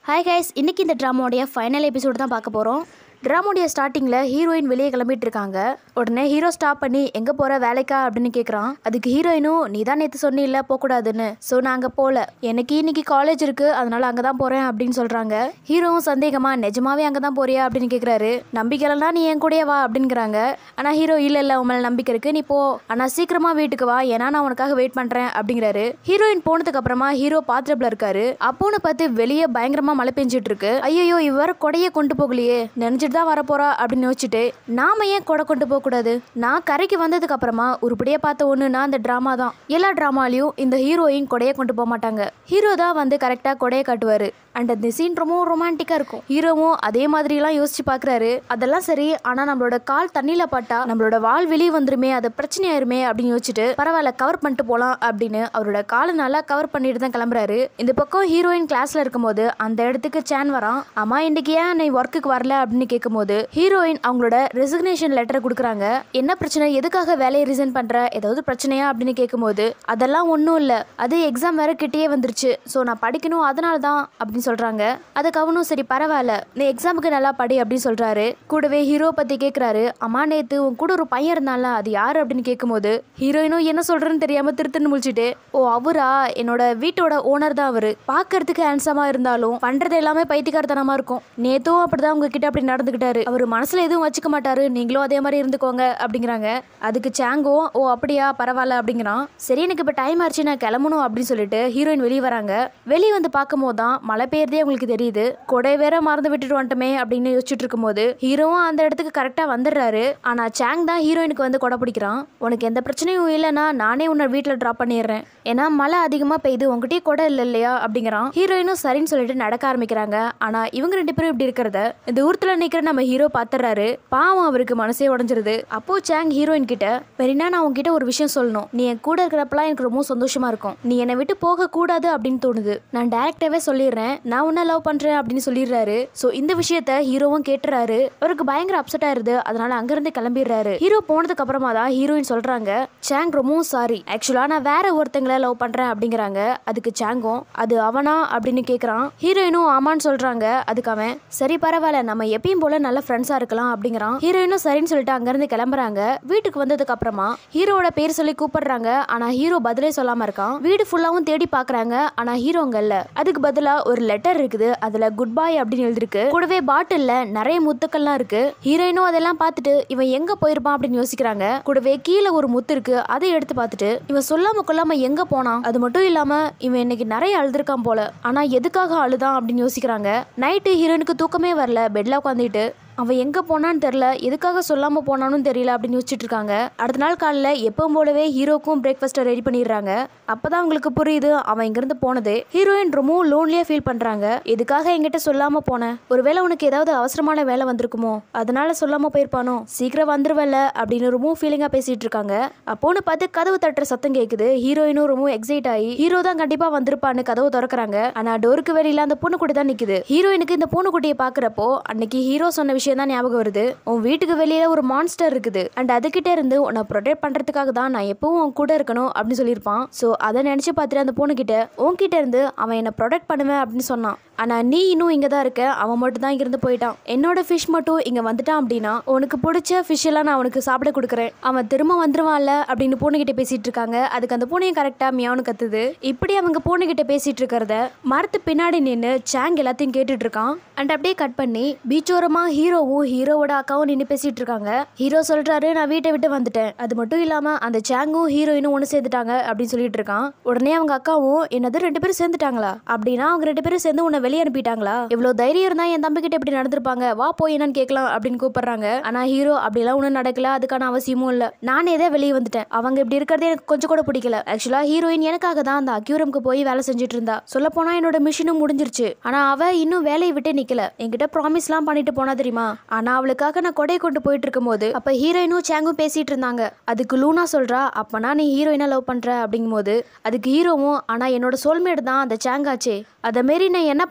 hi guys இன்னைக்கு இந்த ட்ராமாவுடைய final episode தான் பார்க்க போகிறோம் ட்ராமாவுடைய ஸ்டார்டிங்கில் ஹீரோயின் வெளியே கிளம்பிட்டு இருக்காங்க உடனே ஹீரோ ஸ்டாப் பண்ணி எங்கே போகிற வேலைக்கா அப்படின்னு கேட்குறான் அதுக்கு ஹீரோயினும் நீ தான் நேற்று சொன்னில்ல போகக்கூடாதுன்னு ஸோ நான் அங்கே போகல எனக்கு இன்னைக்கு காலேஜ் இருக்குது அதனால அங்கே தான் போகிறேன் அப்படின்னு சொல்கிறாங்க ஹீரோவும் சந்தேகமா நிஜமாவே அங்கே தான் போறியா அப்படின்னு கேட்குறாரு நம்பிக்கை இல்லைனா நீ என் கூடயே வா அப்படிங்கிறாங்க ஆனால் ஹீரோ இல்லை இல்லை உன் மேலே நம்பிக்கை இருக்குது நீ போ ஆனால் சீக்கிரமாக வீட்டுக்கு வா ஏன்னா நான் உனக்காக வெயிட் பண்ணுறேன் அப்படிங்கிறாரு ஹீரோயின் போனதுக்கு அப்புறமா ஹீரோ பாத்திரத்தில் இருக்காரு அப்போன்னு பார்த்து வெளியே பயங்கரமா மழை பெஞ்சிட்டு இருக்கு ஐயோ இவர் கொடையை கொண்டு போகலையே நினைச்சிட்டு தான் வரப்போறா அப்படின்னு யோசிச்சுட்டு நாம ஏன் கொடை கொண்டு போக கூடாது நான் கரைக்கு வந்ததுக்கு அப்புறமா உருப்படியா பார்த்த ஒண்ணுனா அந்த டிராமா தான் எல்லா டிராமாலையும் இந்த ஹீரோயின் கொடையை கொண்டு போக மாட்டாங்க ஹீரோ தான் வந்து கரெக்டா கொடையை காட்டுவாரு அண்ட் அந்த சீன் ரொம்ப ரொமான்டிக்கா இருக்கும் ஹீரோவும் அதே மாதிரி எல்லாம் யோசிச்சு பாக்குறாரு அதெல்லாம் சரி ஆனா நம்மளோட கால் தண்ணியில பட்டா நம்மளோட வால் வெளியே வந்துருமே அது பிரச்சனையாயிருமே அப்படின்னு யோசிச்சுட்டு பரவாயில்ல கவர் பண்ணிட்டு போலாம் அப்படின்னு அவரோட காலை நல்லா கவர் பண்ணிட்டு தான் கிளம்புறாரு இந்த பக்கம் ஹீரோயின் கிளாஸ்ல இருக்கும்போது அந்த இடத்துக்கு சேன் வரான் அம்மா இன்னைக்கு ஏன் நீ ஒர்க்குக்கு வரல அப்படின்னு கேட்கும்போது ஹீரோயின் அவங்களோட ரெசிக்னேஷன் லெட்டர் கொடுக்குறாங்க என்ன பிரச்சனை எதுக்காக வேலையை ரிசைன் பண்ற ஏதாவது பிரச்சனையா அப்படின்னு கேட்கும்போது அதெல்லாம் ஒன்றும் இல்லை அது எக்ஸாம் வேற கிட்டேயே வந்துருச்சு ஸோ நான் படிக்கணும் அதனால தான் அப்படின்னு சொல்றாங்க அதுக்கு அவனும் சரி பரவாயில்ல நீ எக்ஸாமுக்கு நல்லா படி அப்படின்னு சொல்றாரு கூடவே ஹீரோ பத்தி கேட்குறாரு அம்மா நேத்து உன் கூட ஒரு பையன் இருந்தான்ல அது யாரு அப்படின்னு கேட்கும்போது ஹீரோயினும் என்ன சொல்றேன்னு தெரியாம திருத்துன்னு முழிச்சிட்டு ஓ அவரா என்னோட வீட்டோட ஓனர் தான் அவரு பார்க்கறதுக்கு ஹேண்ட்ஸமா இருந்தாலும் பண்றது எல்லாமே பைத்தியக்காரத்தனமா இருக்கும் நேத்தும் அப்படிதான் உங்ககிட்ட அப்படி நடந்துக்கிட்டாரு அவர் மனசுல எதுவும் வச்சுக்க மாட்டாரு நீங்களும் அதே மாதிரி இருந்துக்கோங்க அப்படிங்கிறாங்க அதுக்கு சாங்கோ ஓ அப்படியா பரவாயில்ல அப்படிங்கிறான் சரி எனக்கு இப்போ டைம் ஆச்சு நான் கிளம்பணும் அப்படின்னு சொல்லிட்டு ஹீரோயின் வெளியே வராங்க வெளியே வந்து பார்க்கும்போது தான் மழை பெய்யறதே உங்களுக்கு தெரியுது கொடை வேற மறந்து விட்டுட்டு வந்துட்டோமே அப்படின்னு யோசிச்சுட்டு இருக்கும்போது ஹீரோவும் அந்த இடத்துக்கு கரெக்டா வந்துடுறாரு ஆனா சாங் தான் ஹீரோயினுக்கு வந்து கொடை பிடிக்கிறான் உனக்கு எந்த பிரச்சனையும் இல்லைன்னா நானே உன்னை வீட்டில் ட்ராப் பண்ணிடுறேன் ஏன்னா மழை அதிகமா பெய்யுது உங்ககிட்டயே கொடை இல்லை இல்லையா அப்படிங்கிறான் ஹீரோயினும் சரின்னு சொல்லிட்டு நடக்க ஆரம்பிக்கிறாங்க ஆனா இவங்க ரெண்டு பேரும் இப்படி இருக்கிறத இந்த ஊரத்துல நிக்கிற நம்ம ஹீரோ பாத்துறாரு பாவம் அவருக்கு மனசே உடஞ்சிருது அப்போ சாங் ஹீரோயின் கிட்ட பெரினா நான் உன்கிட்ட ஒரு விஷயம் சொல்லணும் நீ என் கூட இருக்கிறப்பலாம் எனக்கு ரொம்ப சந்தோஷமா இருக்கும் நீ என்னை விட்டு போக கூடாது அப்படின்னு தோணுது நான் டேரக்டாவே சொல்லிடுறேன் நான் உன்ன லவ் பண்றேன் அப்படின்னு சொல்லிடுறாரு சோ இந்த விஷயத்த ஹீரோவும் கேட்டுறாரு அவருக்கு பயங்கர அப்செட் ஆயிருது அதனால அங்கிருந்து கிளம்பிடுறாரு ஹீரோ போனதுக்கு அப்புறமா தான் ஹீரோயின் சொல்றாங்க சாங் ரொம்பவும் சாரி ஆக்சுவலா நான் வேற ஒருத்தங்களை லவ் பண்றேன் அப்படிங்கிறாங்க அதுக்கு சாங்கும் அது அவனா அப்படின்னு கேக்குறான் ஹீரோயினும் ஆமான்னு சொல்றாங்க அதுக்கு அவன் சரி பரவாயில்ல நம்ம எப்பயும் போல நல்ல ஃப்ரெண்ட்ஸா இருக்கலாம் அப்படிங்கிறான் ஹீரோயினும் சரின்னு சொல்லிட்டு அங்கிருந்து கிளம்புறாங்க வீட்டுக்கு வந்ததுக்கு அப்புறமா ஹீரோவோட பேர் சொல்லி கூப்பிடுறாங்க ஆனா ஹீரோ பதிலே சொல்லாம இருக்கான் வீடு ஃபுல்லாவும் தேடி பாக்குறாங்க ஆனா ஹீரோ அங்க இல்ல அதுக்கு பதிலா ஒரு லெட்டர் இருக்குது அதுல குட் பை அப்படின்னு எழுதிருக்கு கூடவே பாட்டில்ல நிறைய முத்துக்கள்லாம் இருக்கு ஹீரோயினும் அதெல்லாம் பார்த்துட்டு இவன் எங்க போயிருப்பான் அப்படின்னு யோசிக்கிறாங்க கூடவே கீழே ஒரு முத்து இருக்கு அதை எடுத்து பார்த்துட்டு இவன் சொல்லாம கொள்ளாம எங்க போனான் அது மட்டும் இல்லாம இவன் இன்னைக்கு நிறைய அழுதுருக்கான் போல ஆனா எதுக்காக அழுதான் அப்படின்னு யோசிக்கிறாங்க நைட்டு ஹீரோயினுக்கு தூக்கமே வரல பெட்ல உட்காந்துட்டு அவன் எங்க போனான்னு தெரியல எதுக்காக சொல்லாம போனான்னு தெரியல அப்படின்னு யோசிச்சுட்டு இருக்காங்க அடுத்த நாள் காலைல எப்பவும் போலவே ஹீரோக்கும் பிரேக்ஃபாஸ்ட்டை ரெடி பண்ணிடுறாங்க அப்பதான் அவங்களுக்கு புரியுது அவன் இங்கிருந்து போனது ஹீரோயின் ரொம்பவும் லோன்லியா ஃபீல் பண்றாங்க எதுக்காக என்கிட்ட சொல்லாம போனேன் ஒருவேளை உனக்கு ஏதாவது அவசரமான வேலை வந்திருக்குமோ அதனால சொல்லாம போயிருப்பானோ சீக்கிரம் வந்துருவல்ல அப்படின்னு ரொம்பவும் ஃபீலிங்கா பேசிட்டு இருக்காங்க அப்போன்னு பார்த்து கதவு தட்டுற சத்தம் கேக்குது ஹீரோயினும் ரொம்ப எக்ஸைட் ஆகி ஹீரோ தான் கண்டிப்பா வந்திருப்பான்னு கதவு திறக்கறாங்க ஆனா டோருக்கு வெளியில அந்த பொண்ணு கூட தான் நிக்குது ஹீரோயினுக்கு இந்த பொண்ணு குட்டியை பாக்குறப்போ அன்னைக்கு ஹீரோ சொன்ன விஷயம் தான் ஞாபகம் வருது உன் வீட்டுக்கு வெளியில ஒரு மான்ஸ்டர் இருக்குது அண்ட் அதுகிட்ட இருந்து உன்னை ப்ரொடெக்ட் பண்றதுக்காக தான் நான் எப்பவும் உன் கூட இருக்கணும் அப்படின்னு சொல்லியிருப்பான் ஸோ அதை நினைச்சு பார்த்துட்டு அந்த பொண்ணு கிட்ட உன்கிட்ட இருந்து அவன் என்னை ப்ரொடெக்ட் பண்ணுவேன் அப்படின்னு சொன்னான் ஆனா நீ இன்னும் இங்க தான் இருக்க அவன் மட்டும் தான் இங்கிருந்து போயிட்டான் என்னோட ஃபிஷ் மட்டும் இங்க வந்துட்டான் அப்படின்னா உனக்கு பிடிச்ச ஃபிஷ் எல்லாம் நான் அவனுக்கு சாப்பிட கொடுக்குறேன் அவன் திரும்ப வந்துருவான்ல அப்படின்னு பொண்ணுகிட்ட பேசிட்டு இருக்காங்க அதுக்கு அந்த பூனையும் கரெக்டா மியாவுன்னு கத்துது இப்படி அவங்க பொண்ணுகிட்ட பேசிட்டு இருக்கிறத மரத்து பின்னாடி நின்று சாங் எல்லாத்தையும் கேட்டுட்டு இருக்கான் அண்ட் அப்படியே கட் பண்ணி பீச்சோரமா ஹீரோவும் ஹீரோவோட அக்காவும் நின்று பேசிட்டு இருக்காங்க ஹீரோ சொல்றாரு நான் வீட்டை விட்டு வந்துட்டேன் அது மட்டும் இல்லாம அந்த சாங்கும் ஹீரோயினும் ஒன்று சேர்ந்துட்டாங்க அப்படின்னு சொல்லிட்டு இருக்கான் உடனே அவங்க அக்காவும் என்னது ரெண்டு பேரும் சேர்ந்துட்டாங்களா அப்படின்னா அவங்க ரெண்டு பேரும் சேர்ந்து உன்னை வெளியே அனுப்பிட்டாங்களா இவ்வளவு தைரியம் இருந்தா என் தம்பி கிட்ட இப்படி நடந்திருப்பாங்க வா போய் என்னன்னு கேட்கலாம் அப்படின்னு கூப்பிடுறாங்க ஆனா ஹீரோ அப்படிலாம் ஒன்றும் நடக்கல அதுக்கான அவசியமும் இல்ல நானே தான் வெளியே வந்துட்டேன் அவங்க இப்படி இருக்கிறதே எனக்கு கொஞ்சம் கூட பிடிக்கல ஆக்சுவலா ஹீரோயின் எனக்காக தான் அந்த அக்யூரம்க்கு போய் வேலை செஞ்சுட்டு இருந்தா சொல்ல போனா என்னோட மிஷினும் முடிஞ்சிருச்சு ஆனா அவ இன்னும் வேலையை விட்டு நிக்கல என்கிட்ட ப்ராமிஸ்லாம் பண்ணிட்டு போனா தெரியுமா ஆனா அவளுக்காக நான் கொடையை கொண்டு போயிட்டு இருக்கும்போது அப்ப ஹீரோயினும் சேங்கும் பேசிட்டு இருந்தாங்க அதுக்கு லூனா சொல்றா அப்பனா நீ ஹீரோயினா லவ் பண்ற அப்படிங்கும்போது அதுக்கு ஹீரோவும் ஆனா என்னோட சோல்மேட் தான் அந்த சேங்காச்சே அதை மாரி நான் என்ன பண்ண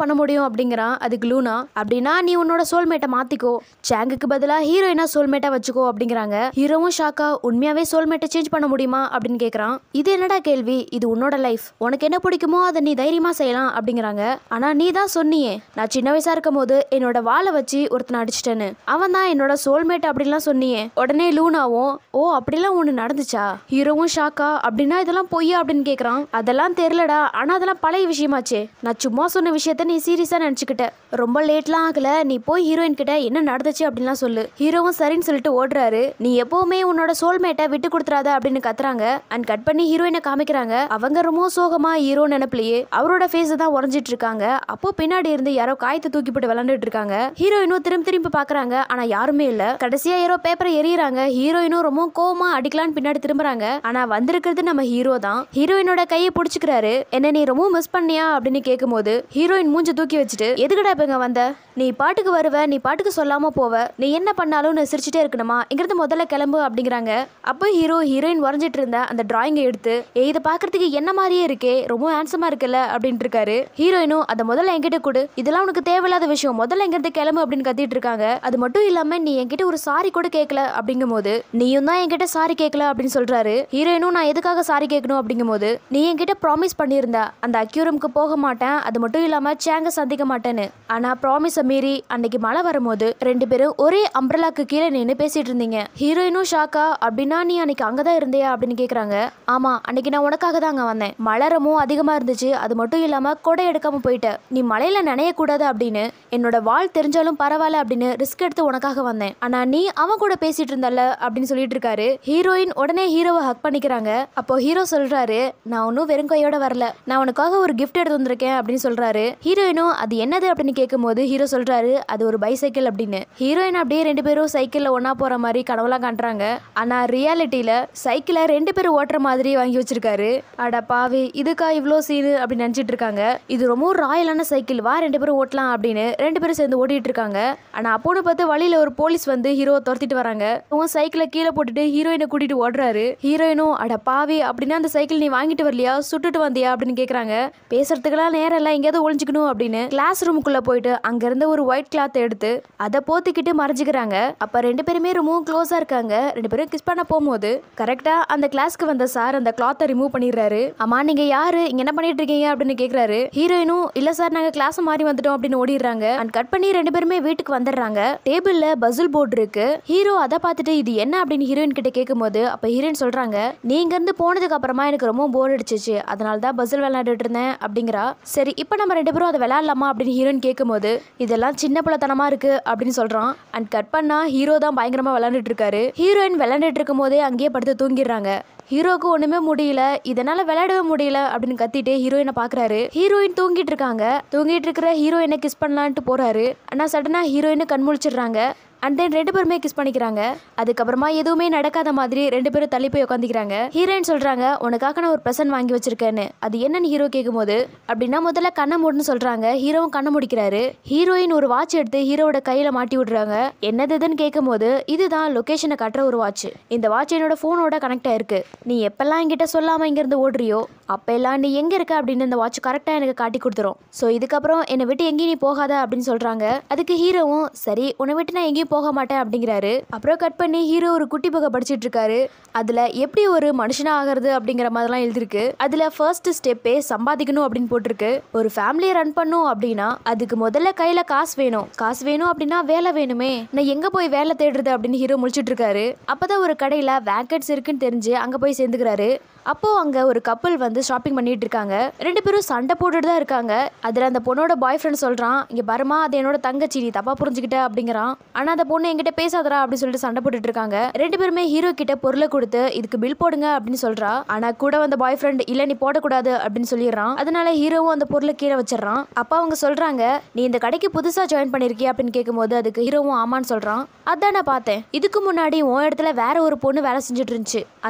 பண்ண முடியும் அப்படிங்கிறான் அதுக்கு லூனா அப்படின்னா நீ உன்னோட சோல்மேட்டை மாத்திக்கோ சாங்குக்கு பதிலா ஹீரோயினா சோல்மேட்டா வச்சுக்கோ அப்படிங்கிறாங்க ஹீரோவும் ஷாக்கா உண்மையாவே சோல்மேட்டை சேஞ்ச் பண்ண முடியுமா அப்படின்னு கேக்குறான் இது என்னடா கேள்வி இது உன்னோட லைஃப் உனக்கு என்ன பிடிக்குமோ அதை நீ தைரியமா செய்யலாம் அப்படிங்கிறாங்க ஆனா நீ தான் சொன்னியே நான் சின்ன வயசா இருக்கும் போது என்னோட வாளை வச்சு ஒருத்தனை அடிச்சிட்டேன்னு அவன் தான் என்னோட சோல்மேட் அப்படிலாம் சொன்னியே உடனே லூனாவும் ஓ அப்படிலாம் ஒண்ணு நடந்துச்சா ஹீரோவும் ஷாக்கா அப்படின்னா இதெல்லாம் பொய்யா அப்படின்னு கேக்குறான் அதெல்லாம் தெரியலடா ஆனா அதெல்லாம் பழைய விஷயமாச்சே நான் சும்மா சொன்ன விஷயத்த நீ சீரியஸா நினைச்சுக்கிட்ட ரொம்ப லேட்லாம் ஆகல நீ போய் ஹீரோயின் கிட்ட என்ன நடந்துச்சு அப்படின்லாம் சொல்லு ஹீரோவும் சரின்னு சொல்லிட்டு ஓடுறாரு நீ எப்பவுமே உன்னோட சோல்மேட்டை விட்டு கொடுத்துறாத அப்படின்னு கத்துறாங்க அண்ட் கட் பண்ணி ஹீரோயினை காமிக்கிறாங்க அவங்க ரொம்ப சோகமா ஹீரோ நினைப்பிலேயே அவரோட ஃபேஸ் தான் உறைஞ்சிட்டு இருக்காங்க அப்போ பின்னாடி இருந்து யாரோ காயத்தை தூக்கி போட்டு விளாண்டுட்டு இருக்காங்க ஹீரோயினும் திரும்ப திரும்பி பாக்குறாங்க ஆனா யாருமே இல்ல கடைசியா யாரோ பேப்பரை எறியறாங்க ஹீரோயினும் ரொம்ப கோவமா அடிக்கலான்னு பின்னாடி திரும்புறாங்க ஆனா வந்திருக்கிறது நம்ம ஹீரோ தான் ஹீரோயினோட கையை பிடிச்சிக்கிறாரு என்ன நீ ரொம்ப மிஸ் பண்ணியா அப்படின்னு கேட்கும்போது ஹீரோயின் மூஞ்ச தூக்கி வச்சுட்டு எதுக்குடா இப்ப இங்க வந்த நீ பாட்டுக்கு வருவ நீ பாட்டுக்கு சொல்லாம போவ நீ என்ன பண்ணாலும் நான் சிரிச்சிட்டே இருக்கணுமா இங்கிருந்து முதல்ல கிளம்பு அப்படிங்கிறாங்க அப்போ ஹீரோ ஹீரோயின் வரைஞ்சிட்டு இருந்த அந்த டிராயிங்கை எடுத்து ஏ இதை பாக்குறதுக்கு என்ன மாதிரியே இருக்கே ரொம்ப ஹேண்ட்ஸமா இருக்குல்ல அப்படின்ட்டு இருக்காரு ஹீரோயினும் அதை முதல்ல என்கிட்ட கொடு இதெல்லாம் உனக்கு தேவையில்லாத விஷயம் முதல்ல எங்கிட்ட கிளம்பு அப்படின்னு கத்திட்டு இருக்காங்க அது மட்டும் இல்லாம நீ என்கிட்ட ஒரு சாரி கூட கேட்கல அப்படிங்கும் போது நீயும் தான் என்கிட்ட சாரி கேட்கல அப்படின்னு சொல்றாரு ஹீரோயினும் நான் எதுக்காக சாரி கேட்கணும் அப்படிங்கும் போது நீ என்கிட்ட ப்ராமிஸ் பண்ணியிருந்த அந்த அக்யூரம்க்கு போக மாட்டேன் அது மட்டும் இல்லாம சேங்க சந்திக்க மாட்டேன்னு ஆனா ப்ராமிஸை மீறி அன்னைக்கு மழை வரும்போது ரெண்டு பேரும் ஒரே அம்ப்ரலாக்கு கீழே நின்று பேசிட்டு இருந்தீங்க ஹீரோயினும் ஷாக்கா அப்படின்னா நீ அன்னைக்கு அங்கதான் இருந்தியா அப்படின்னு கேக்குறாங்க ஆமா அன்னைக்கு நான் உனக்காக தான் அங்க வந்தேன் மலரமும் அதிகமா இருந்துச்சு அது மட்டும் இல்லாம கொடை எடுக்காம போயிட்ட நீ மலையில நனைய கூடாது அப்படின்னு என்னோட வாழ் தெரிஞ்சாலும் பரவாயில்ல அப்படின்னு ரிஸ்க் எடுத்து உனக்காக வந்தேன் ஆனா நீ அவன் கூட பேசிட்டு இருந்தல்ல அப்படின்னு சொல்லிட்டு இருக்காரு ஹீரோயின் உடனே ஹீரோவை ஹக் பண்ணிக்கிறாங்க அப்போ ஹீரோ சொல்றாரு நான் ஒன்னும் வெறும் கையோட வரல நான் உனக்காக ஒரு கிஃப்ட் எடுத்து வந்திருக்கேன் அப்படின்னு சொல்றாரு ஹீரோயினும் அது என்னது அப்படின்னு கேட்கும்போது ஹீரோ சொல்றாரு அது ஒரு பைசைக்கிள் அப்படின்னு ஹீரோயின் அப்படியே ரெண்டு பேரும் சைக்கிள்ல ஒண்ணா போற மாதிரி கனவுலாம் காட்டுறாங்க ஆனா ரியாலிட்டியில சைக்கிளை ரெண்டு பேரும் ஓட்டுற மாதிரி வாங்கி வச்சிருக்காரு அட பாவி இதுக்கா இவ்வளோ சீனு அப்படின்னு நினைச்சிட்டு இருக்காங்க இது ரொம்ப ராயலான சைக்கிள் வா ரெண்டு பேரும் ஓட்டலாம் அப்படின்னு ரெண்டு பேரும் சேர்ந்து ஓட்டிட்டு இருக்காங்க ஆனா அப்போன்னு பார்த்து வழியில ஒரு போலீஸ் வந்து ஹீரோவை துரத்திட்டு வராங்க அவன் சைக்கிளை கீழே போட்டுட்டு ஹீரோயினை கூட்டிட்டு ஓடுறாரு ஹீரோயினும் அட பாவி அப்படின்னா அந்த சைக்கிள் நீ வாங்கிட்டு வரலையா சுட்டுட்டு வந்தியா அப்படின்னு கேக்குறாங்க பேசுறதுக்கெல்லாம் நேரம் இல்லை எங்கேயாவது ஒளிஞ்சுக்கணும் அப்படின்னு கிளாஸ் ரூமுக்குள்ள போயிட்டு அங்க இருந்த ஒரு ஒயிட் கிளாத் எடுத்து அதை போத்திக்கிட்டு மறைஞ்சுக்கிறாங்க அப்ப ரெண்டு பேருமே ரொம்பவும் க்ளோஸா இருக்காங்க ரெண்டு பேரும் கிஸ் பண்ண போகும்போது கரெக்டா அந்த கிளாஸ்க்கு வந்த சார் அந்த கிளாத்தை ரிமூவ் பண்ணிடுறாரு அம்மா நீங்க யாரு இங்க என்ன பண்ணிட்டு இருக்கீங்க அப்படின்னு கேக்குறாரு ஹீரோயினும் இல்ல சார் நாங்க கிளாஸ் மாறி வந்துட்டோம் அப்படின்னு ஓடிடுறாங்க அண்ட் கட் பண்ணி ரெண்டு பேருமே வீட்டுக்கு வந்துடுறாங்க டேபிள்ல பசில் போர்டு இருக்கு ஹீரோ அதை பார்த்துட்டு இது என்ன அப்படின்னு ஹீரோயின் கிட்ட கேட்கும்போது அப்ப ஹீரோயின் சொல்றாங்க நீங்க இருந்து போனதுக்கு அப்புறமா எனக்கு ரொம்ப போர் அடிச்சிச்சு அதனால தான் பசில் விளையாண்டுட்டு இருந்தேன் அப்படிங்கிறா சரி இப்போ நம்ம ரெண்டு பேரும் அதை விளையாடலாமா அப்படின்னு ஹீரோயின் கேட்கும்போது இதெல்லாம் சின்ன பிள்ளைத்தனமா இருக்கு அப்படின்னு சொல்றான் அண்ட் கட் பண்ணா ஹீரோ தான் பயங்கரமா விளையாண்டுட்டு இருக்காரு ஹீரோயின் விளையாண்டுட்டு இருக்கும் போதே அங்கேயே படுத்து தூங்கிடுறாங்க ஹீரோக்கு ஒண்ணுமே முடியல இதனால விளையாடவே முடியல அப்படின்னு கத்திட்டு ஹீரோயினை பாக்குறாரு ஹீரோயின் தூங்கிட்டு இருக்காங்க தூங்கிட்டு இருக்கிற ஹீரோயினை கிஸ் பண்ணலான்ட்டு போறாரு ஆனா சடனா ஹீரோயினை கண் முழிச்சிடுறாங்க அண்ட் தென் ரெண்டு பேருமே கிஸ் பண்ணிக்கிறாங்க அதுக்கப்புறமா எதுவுமே நடக்காத மாதிரி ரெண்டு பேரும் தள்ளி போய் உட்காந்துக்கிறாங்க ஹீரோயின் சொல்றாங்க உனக்காக நான் ஒரு ப்ரெசன்ட் வாங்கி வச்சிருக்கேன்னு அது என்னன்னு ஹீரோ கேட்கும்போது அப்படின்னா முதல்ல கண்ணை மூடுன்னு சொல்றாங்க ஹீரோவும் கண்ணை முடிக்கிறாரு ஹீரோயின் ஒரு வாட்ச் எடுத்து ஹீரோவோட கையில மாட்டி விடுறாங்க என்னது இதுன்னு கேட்கும்போது இதுதான் லொகேஷனை காட்டுற ஒரு வாட்ச் இந்த வாட்ச் என்னோட போனோட கனெக்ட் ஆயிருக்கு நீ எப்பெல்லாம் என்கிட்ட சொல்லாம இங்க இருந்து ஓடுறியோ அப்பெல்லாம் நீ எங்க இருக்க அப்படின்னு இந்த வாட்ச் கரெக்டா எனக்கு காட்டி கொடுத்துரும் ஸோ இதுக்கப்புறம் என்னை விட்டு எங்கேயும் நீ போகாத அப்படின்னு சொல்றாங்க அதுக்கு ஹீரோவும் சரி உன்னை விட்டு நான் எங்கேயும் போக மாட்டேன் அப்படிங்கிறாரு அப்புறம் கட் பண்ணி ஹீரோ ஒரு குட்டி புக்கை படிச்சிட்டு இருக்காரு அதுல எப்படி ஒரு மனுஷனா ஆகிறது அப்படிங்கிற மாதிரிலாம் எழுதிருக்கு அதுல ஃபர்ஸ்ட் ஸ்டெப்பே சம்பாதிக்கணும் அப்படின்னு போட்டிருக்கு ஒரு ஃபேமிலியை ரன் பண்ணும் அப்படின்னா அதுக்கு முதல்ல கையில காசு வேணும் காசு வேணும் அப்படின்னா வேலை வேணுமே நான் எங்க போய் வேலை தேடுறது அப்படின்னு ஹீரோ முடிச்சிட்டு இருக்காரு அப்பதான் ஒரு கடையில வேக்கெட்ஸ் இருக்குன்னு தெரிஞ்சு அங்க போய் சேர்ந்துக்கிறாரு அப்போ அங்க ஒரு கப்பல் வந்து ஷாப்பிங் பண்ணிட்டு இருக்காங்க ரெண்டு பேரும் சண்டை போட்டுட்டு தான் இருக்காங்க அதுல அந்த பொண்ணோட பாய் ஃப்ரெண்ட் சொல்றான் இங்க பாருமா அது என்னோட தங்கச்சி நீ தப்பா புரிஞ்சுக்கிட்ட அப்படிங்கிறான் ஆனா அந்த பொண்ணு என்கிட்ட பேசாதடா அப்படின்னு சொல்லிட்டு சண்டை போட்டுட்டு இருக்காங்க ரெண்டு பேருமே ஹீரோ கிட்ட பொருளை கொடுத்து இதுக்கு பில் போடுங்க அப்படின்னு சொல்றா ஆனா கூட வந்த பாய் ஃப்ரெண்ட் இல்ல நீ போடக்கூடாது அப்படின்னு சொல்லிடுறான் அதனால ஹீரோவும் அந்த பொருளை கீழே வச்சிடறான் அப்ப அவங்க சொல்றாங்க நீ இந்த கடைக்கு புதுசா ஜாயின் பண்ணிருக்கியா அப்படின்னு கேட்கும்போது அதுக்கு ஹீரோவும் ஆமான்னு சொல்றான் அதான் நான் பார்த்தேன் இதுக்கு முன்னாடி உன் இடத்துல வேற ஒரு பொண்ணு வேலை செஞ்சுட்டு இருந்துச்சு அந்த பொண்ணோட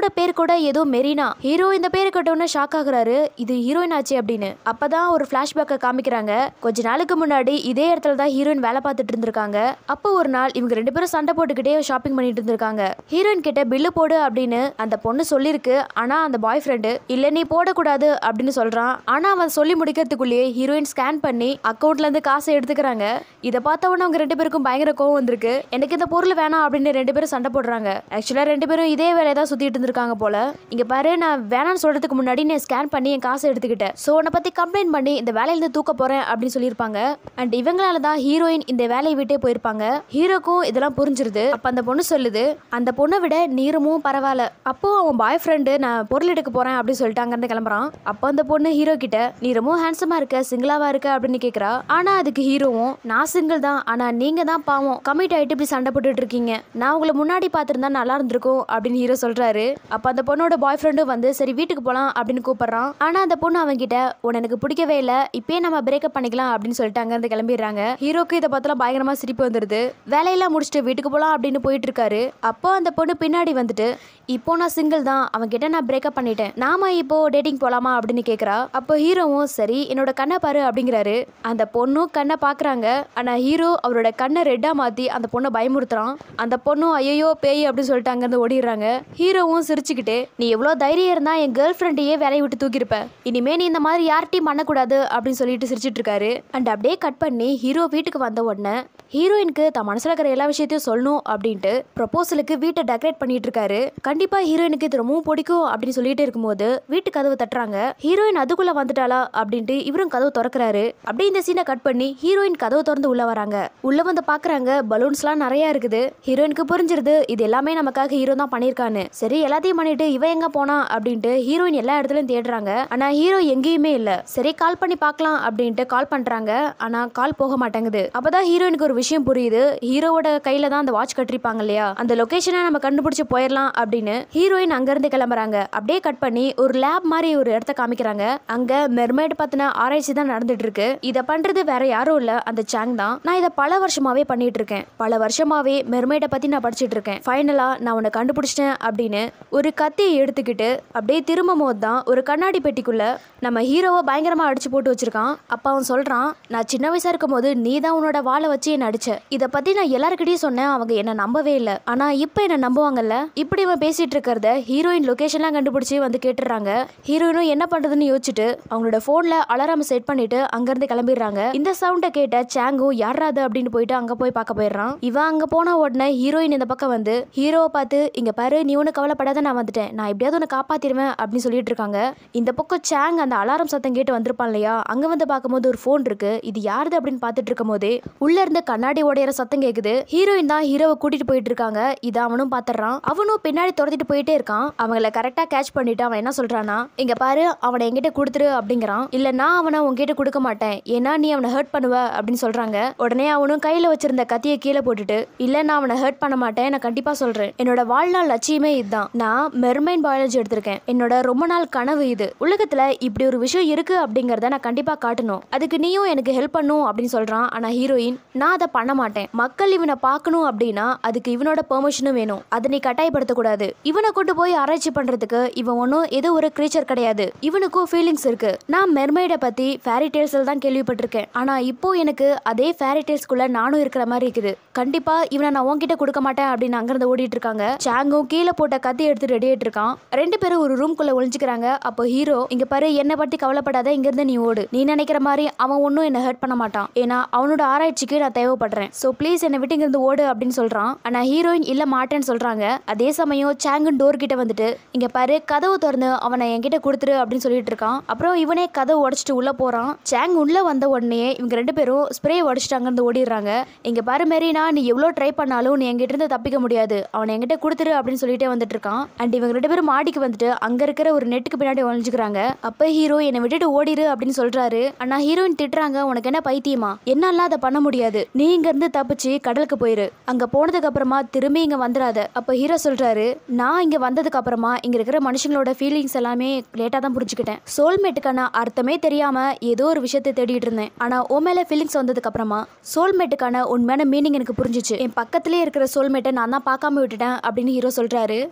பொண்ணோட பேர் கூட ஏதோ மெரினா ஹீரோ இந்த பேரு கேட்டோன்னே ஷாக் ஆகுறாரு இது ஹீரோயின் ஆச்சு அப்படின்னு அப்பதான் ஒரு பிளாஷ்பேக்கை காமிக்கிறாங்க கொஞ்ச நாளுக்கு முன்னாடி இதே இடத்துல தான் ஹீரோயின் வேலை பார்த்துட்டு இருந்திருக்காங்க அப்போ ஒரு நாள் இவங்க ரெண்டு பேரும் சண்டை போட்டுக்கிட்டே ஷாப்பிங் பண்ணிட்டு இருந்திருக்காங்க ஹீரோயின் கிட்ட பில்லு போடு அப்படின்னு அந்த பொண்ணு சொல்லிருக்கு ஆனா அந்த பாய் ஃப்ரெண்டு இல்ல நீ போடக்கூடாது அப்படின்னு சொல்றான் ஆனா அவன் சொல்லி முடிக்கிறதுக்குள்ளேயே ஹீரோயின் ஸ்கேன் பண்ணி அக்கௌண்ட்ல இருந்து காசை எடுத்துக்கிறாங்க இதை பார்த்த உடனே அவங்க ரெண்டு பேருக்கும் பயங்கர கோவம் வந்திருக்கு எனக்கு இந்த பொருள் வேணாம் அப்படின்னு ரெண்டு பேரும் சண்டை போடுறாங்க ஆக்சுவலா ரெண்டு பேரும் இதே வேலையை தான் சுத்திட்டு இருந்திருக்காங்க போல இங்க பாரு நான் வேணாம்னு சொல்றதுக்கு முன்னாடி நான் ஸ்கேன் பண்ணி என் காசை எடுத்துக்கிட்டேன் ஸோ உன்னை பத்தி கம்ப்ளைண்ட் பண்ணி இந்த வேலையில இருந்து தூக்க போறேன் அப்படின்னு சொல்லியிருப்பாங்க அண்ட் இவங்களால தான் ஹீரோயின் இந்த வேலையை விட்டே போயிருப்பாங்க ஹீரோக்கும் இதெல்லாம் புரிஞ்சிருது அப்ப அந்த பொண்ணு சொல்லுது அந்த பொண்ணை விட நீரமும் பரவாயில்ல அப்போ அவன் பாய் ஃப்ரெண்டு நான் பொருள் எடுக்க போறேன் அப்படின்னு சொல்லிட்டு அங்கிருந்து கிளம்புறான் அப்போ அந்த பொண்ணு ஹீரோ கிட்ட நீ ரொம்ப ஹேண்ட்ஸமா இருக்க சிங்கிளாவா இருக்க அப்படின்னு கேக்குறா ஆனா அதுக்கு ஹீரோவும் நான் சிங்கிள் தான் ஆனா நீங்க தான் பாவம் கமிட் ஆயிட்டு இப்படி சண்டை போட்டுட்டு இருக்கீங்க நான் உங்களை முன்னாடி பார்த்திருந்தா நல்லா இருந்திருக்கும் அப்படின்னு ஹீரோ சொல்றாரு அப்ப அந்த பொண்ணோட பாய் ஃப்ரெண்டும் வந்து சரி வீட்டுக்கு போலாம் அப்படின்னு கூப்பிடுறான் ஆனா அந்த பொண்ணு அவங்க கிட்ட உன்னை எனக்கு பிடிக்கவே இல்லை இப்பயே நம்ம பிரேக்கப் பண்ணிக்கலாம் அப்படின்னு சொல்லிட்டு அங்கிருந்து கிளம்பிடுறாங்க ஹீரோக்கு இதை பார்த்தலாம் பயங்கரமா சிரிப்பு வந்துருது வேலையெல்லாம் முடிச்சுட்டு வீட்டுக்கு போலாம் அப்படின்னு போயிட்டு இருக்காரு அப்போ அந்த பொண்ணு பின்னாடி வந்துட்டு இப்போ நான் சிங்கிள் தான் அவன் கிட்ட நான் பிரேக்கப் பண்ணிட்டேன் நாம இப்போ டேட்டிங் போலாமா அப்படின்னு கேக்குறா அப்போ ஹீரோவும் சரி என்னோட கண்ணை பாரு அப்படிங்கிறாரு அந்த பொண்ணும் கண்ணை பாக்குறாங்க ஆனா ஹீரோ அவரோட கண்ணை ரெட்டா மாத்தி அந்த பொண்ணை பயமுறுத்துறான் அந்த பொண்ணும் ஐயோ பேய் அப்படின்னு சொல்லிட்டு அங்கிருந்து ஓடிடுறாங்க ஹீரோவும் சிரிச்சுக்கிட்டு நீ எவ்வளோ தைரியம் இருந்தா என் கேர்ள் ஃப்ரெண்டையே வேலையை விட்டு தூக்கியிருப்ப இனிமே நீ இந்த மாதிரி யார்ட்டையும் பண்ணக்கூடாது அப்படின்னு சொல்லிட்டு சிரிச்சிட்டு இருக்காரு அண்ட் அப்படியே கட் பண்ணி ஹீரோ வீட்டுக்கு வந்த உடனே ஹீரோயினுக்கு தான் மனசுல இருக்கிற எல்லா விஷயத்தையும் சொல்லணும் அப்படின்ட்டு ப்ரொபோசலுக்கு வீட்டை டெக்கரேட் பண்ணிட்டு இருக்காரு கண்டிப்பா ஹீரோயினுக்கு இது ரொம்பவும் பிடிக்கும் அப்படின்னு சொல்லிட்டு இருக்கும்போது வீட்டு கதவு தட்டுறாங்க ஹீரோயின் அதுக்குள்ள வந்துட்டாளா அப்படின்ட்டு இவரும் கதவு திறக்கிறாரு அப்படியே இந்த சீனை கட் பண்ணி ஹீரோயின் கதவு திறந்து உள்ள வராங்க உள்ள வந்து பாக்குறாங்க பலூன்ஸ்லாம் நிறைய இருக்குது ஹீரோயினுக்கு புரிஞ்சிருது இது எல்லாமே நமக்காக ஹீரோ தான் பண்ணியிருக்கான்னு சரி எல்லாத்தையும் பண்ணிட்டு இவ எங்க போனா அப்படின்ட்டு ஹீரோயின் எல்லா இடத்துலயும் தேடுறாங்க ஆனா ஹீரோ எங்கேயுமே இல்ல சரி கால் பண்ணி பார்க்கலாம் அப்படின்ட்டு கால் பண்றாங்க ஆனா கால் போக மாட்டேங்குது அப்பதான் ஹீரோயினுக்கு ஒரு விஷயம் புரியுது ஹீரோவோட கையில தான் அந்த வாட்ச் கட்டிருப்பாங்க இல்லையா அந்த லொகேஷனை நம்ம கண்டுபிடிச்சு போயிடலாம் அப்படின்னு ஹீரோயின் அங்க இருந்து கிளம்புறாங்க அப்படியே கட் பண்ணி ஒரு லேப் மாதிரி ஒரு இடத்த காமிக்கிறாங்க அங்க மெர்மைட் பத்தின ஆராய்ச்சி தான் நடந்துட்டு இருக்கு இத பண்றது வேற யாரும் இல்ல அந்த சாங் தான் நான் இதை பல வருஷமாவே பண்ணிட்டு இருக்கேன் பல வருஷமாவே மெர்மைட பத்தி நான் படிச்சிட்டு இருக்கேன் ஃபைனலா நான் உன்னை கண்டுபிடிச்சிட்டேன் அப்படின்னு ஒரு கத்தியை எடுத்துக்கிட்டு அப்படியே திரும்பும் போது தான் ஒரு கண்ணாடி பெட்டிக்குள்ள நம்ம ஹீரோவை பயங்கரமா அடிச்சு போட்டு வச்சிருக்கான் அப்ப அவன் சொல்றான் நான் சின்ன வயசா இருக்கும் போது நீ தான் உன்னோட வாளை வச்சு என்ன அடிச்ச இத பத்தி நான் எல்லாருக்கிட்டையும் சொன்னேன் அவங்க என்ன நம்பவே இல்லை ஆனா இப்போ என்ன நம்புவாங்கல்ல இப்படி இவன் பேசிட்டு இருக்கிறத ஹீரோயின் லொகேஷன்லாம் கண்டுபிடிச்சு வந்து கேட்டுறாங்க ஹீரோயினும் என்ன பண்றதுன்னு யோசிச்சுட்டு அவங்களோட போன்ல அலாரம் செட் பண்ணிட்டு அங்கிருந்து கிளம்பிடுறாங்க இந்த சவுண்டை கேட்ட சாங்கும் யாராது அப்படின்னு போயிட்டு அங்க போய் பார்க்க போயிடுறான் இவன் அங்க போன உடனே ஹீரோயின் இந்த பக்கம் வந்து ஹீரோவை பார்த்து இங்க பாரு நீ ஒன்று கவலைப்படாத நான் வந்துட்டேன் நான் எப்படியாவது உன்னை காப்பாத்திடுவேன் அப்படின்னு சொல்லிட்டு இருக்காங்க இந்த பக்கம் சாங் அந்த அலாரம் சத்தம் கேட்டு வந்திருப்பான் இல்லையா அங்க வந்து பார்க்கும்போது ஒரு ஃபோன் இருக்கு இது யாருது அப்படின்னு பார்த்துட்டு இருக்கும் போதே உள்ள இருந்து கண்ணாடி உடையிற சத்தம் கேக்குது ஹீரோயின் தான் ஹீரோவை கூட்டிட்டு போயிட்டு இருக்காங்க இதை அவனும் பாத்துறான் அவனும் பின்னாடி துரத்திட்டு போயிட்டே இருக்கான் அவங்கள கரெக்டா கேட்ச் பண்ணிட்டு அவன் என்ன சொல்றானா இங்க பாரு அவனை என்கிட்ட கொடுத்துரு அப்படிங்கிறான் இல்ல நான் அவனை உன்கிட்ட கொடுக்க மாட்டேன் ஏன்னா நீ அவனை ஹர்ட் பண்ணுவ அப்படின்னு சொல்றாங்க உடனே அவனும் கையில வச்சிருந்த கத்தியை கீழே போட்டுட்டு இல்ல நான் அவனை ஹர்ட் பண்ண மாட்டேன் நான் கண்டிப்பா சொல்றேன் என்னோட வாழ்நாள் லட்சியமே இதுதான் நான் மெர்மைன் பயாலஜி எடுத்திருக்கேன் என்னோட ரொம்ப நாள் கனவு இது உலகத்துல இப்படி ஒரு விஷயம் இருக்கு அப்படிங்கறத நான் கண்டிப்பா காட்டணும் அதுக்கு நீயும் எனக்கு ஹெல்ப் பண்ணும் அப்படின்னு சொல்றான் ஆனா ஹீரோயின் நான் அதை பண்ண மாட்டேன் மக்கள் இவனை பார்க்கணும் அப்படின்னா அதுக்கு இவனோட பெர்மிஷனும் வேணும் அதை நீ கட்டாயப்படுத்தக்கூடாது இவனை கொண்டு போய் ஆராய்ச்சி பண்றதுக்கு இவன் ஒன்றும் ஏதோ ஒரு கிரீச்சர் கிடையாது இவனுக்கும் ஃபீலிங்ஸ் இருக்கு நான் மெர்மைடை பத்தி ஃபேரி டேல்ஸ்ல தான் கேள்விப்பட்டிருக்கேன் ஆனா இப்போ எனக்கு அதே ஃபேரி டேல்ஸ்குள்ள நானும் இருக்கிற மாதிரி இருக்குது கண்டிப்பா இவனை நான் உன்கிட்ட கொடுக்க மாட்டேன் அப்படின்னு அங்கிருந்து ஓடிட்டு இருக்காங்க சாங்கும் கீழே போட்ட கத்தி எடுத்து ரெடி ஆயிட்டு இருக்கான் ரெண்டு பேரும் ஒரு ரூம்குள்ள ஒளிஞ்சுக்கிறாங்க அப்போ ஹீரோ இங்க பாரு என்னை பத்தி கவலைப்படாத இங்க இருந்து நீ ஓடு நீ நினைக்கிற மாதிரி அவன் ஒன்றும் என்ன ஹர்ட் பண்ண மாட்டான் ஏன்னா அவனோட ஆராய்ச்சிக்கு நான் தேவைப்படுறேன் ஸோ ப்ளீஸ் என்னை விட்டு இங்கிருந்து ஓடு அப்படின்னு சொல்றான் ஆனா ஹீரோயின் இல்ல மாட்டேன்னு சொல்றாங்க அதே சமயம் சாங்கன் டோர் கிட்ட வந்துட்டு இங்க பாரு கதவு திறந்து அவனை என்கிட்ட கொடுத்துரு அப்படின்னு சொல்லிட்டு இருக்கான் அப்புறம் இவனே கதவு உடைச்சிட்டு உள்ள போறான் சாங் உள்ள வந்த உடனே இவங்க ரெண்டு பேரும் ஸ்ப்ரே உடைச்சிட்டு அங்கிருந்து ஓடிடுறாங்க இங்க பாரு மெரினா நீ எவ்வளோ ட்ரை பண்ணாலும் நீ என்கிட்ட இருந்து தப்பிக்க முடியாது அவனை என்கிட்ட கொடுத்துரு அப்படின்னு சொல்லிட்டே வந்துட்டு இருக்கான் அண்ட் இவங்க ரெண்டு பேரும் மாடிக்கு வந்துட்டு அங்க இருக்கிற ஒரு நெட்டுக்கு பின்னாடி ஒழிஞ்சுக்கிறாங்க அப்ப ஹீரோ என்னை விட்டுட்டு ஓடிரு அப்படின்னு சொல்றாரு ஆனா ஹீரோயின் திட்டுறாங்க உனக்கு என்ன பைத்தியமா என்னால அதை பண்ண முடியாது நீ இங்க இருந்து தப்பிச்சு கடலுக்கு போயிரு அங்க போனதுக்கு அப்புறமா திரும்பி இங்க வந்துடாத அப்ப ஹீரோ சொல்றாரு நான் இங்க வந்ததுக்கு அப்புறமா இங்க இருக்கிற மனுஷங்களோட ஃபீலிங்ஸ் எல்லாமே லேட்டா தான் புரிஞ்சுக்கிட்டேன் சோல்மேட்டுக்கான அர்த்தமே தெரியாம ஏதோ ஒரு விஷயத்தை தேடிட்டு இருந்தேன் ஆனா உன் மேல ஃபீலிங்ஸ் வந்ததுக்கு அப்புறமா சோல்மேட்டுக்கான உண்மையான மீனிங் எனக்கு புரிஞ்சிச்சு என் பக்கத்திலே இருக்கிற சோல்மேட்டை நான் தான் பார்க்காம விட்டுட்டேன் அப்படின்னு ஹீரோ சொல்றாரு அண்ட் அதே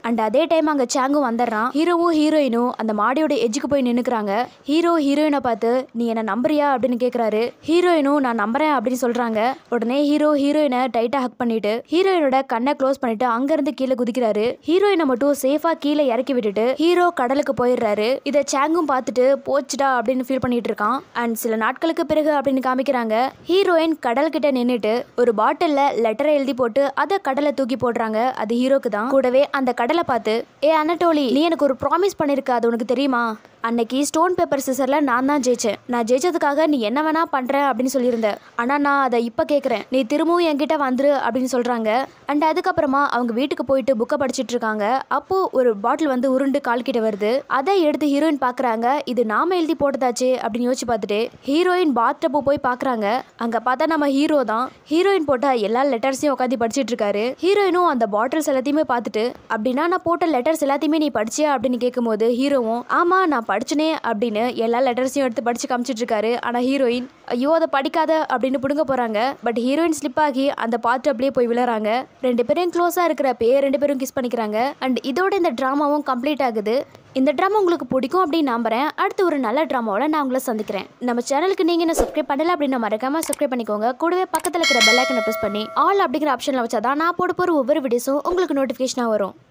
டைம் அங்க சாங்கும் வந்துடுறான் ஹீரோவும் ஹீரோயினும் அந்த மாடியோட எஜ்ஜுக்கு போய் நின்னுக்கிறாங்க ஹீரோ ஹீரோயினை பார்த்து நீ என்ன நம்புறியா அப்படின்னு கேக்குறாரு ஹீரோயினும் நான் நம்புறேன் அப்படின்னு சொல்றாங்க உடனே ஹீரோ ஹீரோயினை டைட்டா ஹக் பண்ணிட்டு ஹீரோயினோட கண்ணை க்ளோஸ் பண்ணிட்டு அங்க இருந்து கீழே குதிக்கிறாரு ஹீரோயினை மட்டும் சேஃபா கீழே இறக்கி விட்டுட்டு ஹீரோ கடலுக்கு போயிடுறாரு இதை சாங்கும் பார்த்துட்டு போச்சுடா அப்படின்னு ஃபீல் பண்ணிட்டு இருக்கான் அண்ட் சில நாட்களுக்கு பிறகு அப்படின்னு காமிக்கிறாங்க ஹீரோயின் கடல் கிட்ட நின்னுட்டு ஒரு பாட்டில்ல லெட்டரை எழுதி போட்டு அதை கடலை தூக்கி போடுறாங்க அது ஹீரோக்கு தான் கூடவே அந்த கடலை பார்த்து ஏ அனட்டோலி நீ எனக்கு ஒரு ப்ராமிஸ் பண்ணிருக்க அது உனக்கு தெரியுமா அன்னைக்கு ஸ்டோன் பேப்பர் சிசர்ல நான் தான் ஜெயிச்சேன் நான் ஜெயிச்சதுக்காக நீ என்ன வேணா பண்ற அப்படின்னு சொல்லியிருந்த ஆனா நான் அதை இப்ப கேக்குறேன் நீ திரும்பவும் என்கிட்ட வந்துரு அப்படின்னு சொல்றாங்க அண்ட் அதுக்கப்புறமா அவங்க வீட்டுக்கு போயிட்டு புக்கை படிச்சிட்டு இருக்காங்க அப்போ ஒரு பாட்டில் வந்து உருண்டு கால் கிட்ட வருது அதை எடுத்து ஹீரோயின் பாக்குறாங்க இது நாம எழுதி போட்டதாச்சே அப்படின்னு யோசிச்சு பார்த்துட்டு ஹீரோயின் பாத்டப்பு போய் பாக்குறாங்க அங்க பார்த்தா நம்ம ஹீரோ தான் ஹீரோயின் போட்ட எல்லா லெட்டர்ஸையும் உட்காந்து படிச்சிட்டு இருக்காரு ஹீரோயினும் அந்த பாட்டில்ஸ் எல்லாத்தையுமே பார்த்துட்டு அப்படின்னா நான் போட்ட லெட்டர்ஸ் எல்லாத்தையுமே நீ படிச்சியா அப்படின்னு கேட்கும்போது ஹீரோவும் ஆமா நான் படிச்சனே அப்படின்னு எல்லா லெட்டர்ஸையும் எடுத்து படிச்சு காமிச்சிட்டு இருக்காரு ஆனா ஹீரோயின் ஐயோ அதை படிக்காத அப்படின்னு பிடுங்க போறாங்க பட் ஹீரோயின் ஸ்லிப் ஆகி அந்த பாத்டப்லயே போய் விழுறாங்க ரெண்டு பேரும் க்ளோஸா இருக்கிறப்பே ரெண்டு பேரும் கிஸ் பண்ணிக்கிறாங்க அண்ட் இதோட இந்த ட்ராமாவும் கம்ப்ளீட் ஆகுது இந்த ட்ராமா உங்களுக்கு பிடிக்கும் அப்படின்னு நம்புறேன் அடுத்து ஒரு நல்ல ட்ராமாவோட நான் உங்களை சந்திக்கிறேன் நம்ம சேனலுக்கு நீங்க என்ன சப்ஸ்கிரைப் பண்ணல அப்படின்னா மறக்காம சப்ஸ்கிரைப் பண்ணிக்கோங்க கூடவே பக்கத்துல இருக்கிற பெல் ஐக்கனை ப்ரெஸ் பண்ணி ஆல் அப்படிங்கிற ஆப்ஷன்ல வச்சாதான் நான் போட போற ஒவ்வொரு வீடியோஸும் உங்களுக்கு நோட்டிஃபிகேஷனா வரும்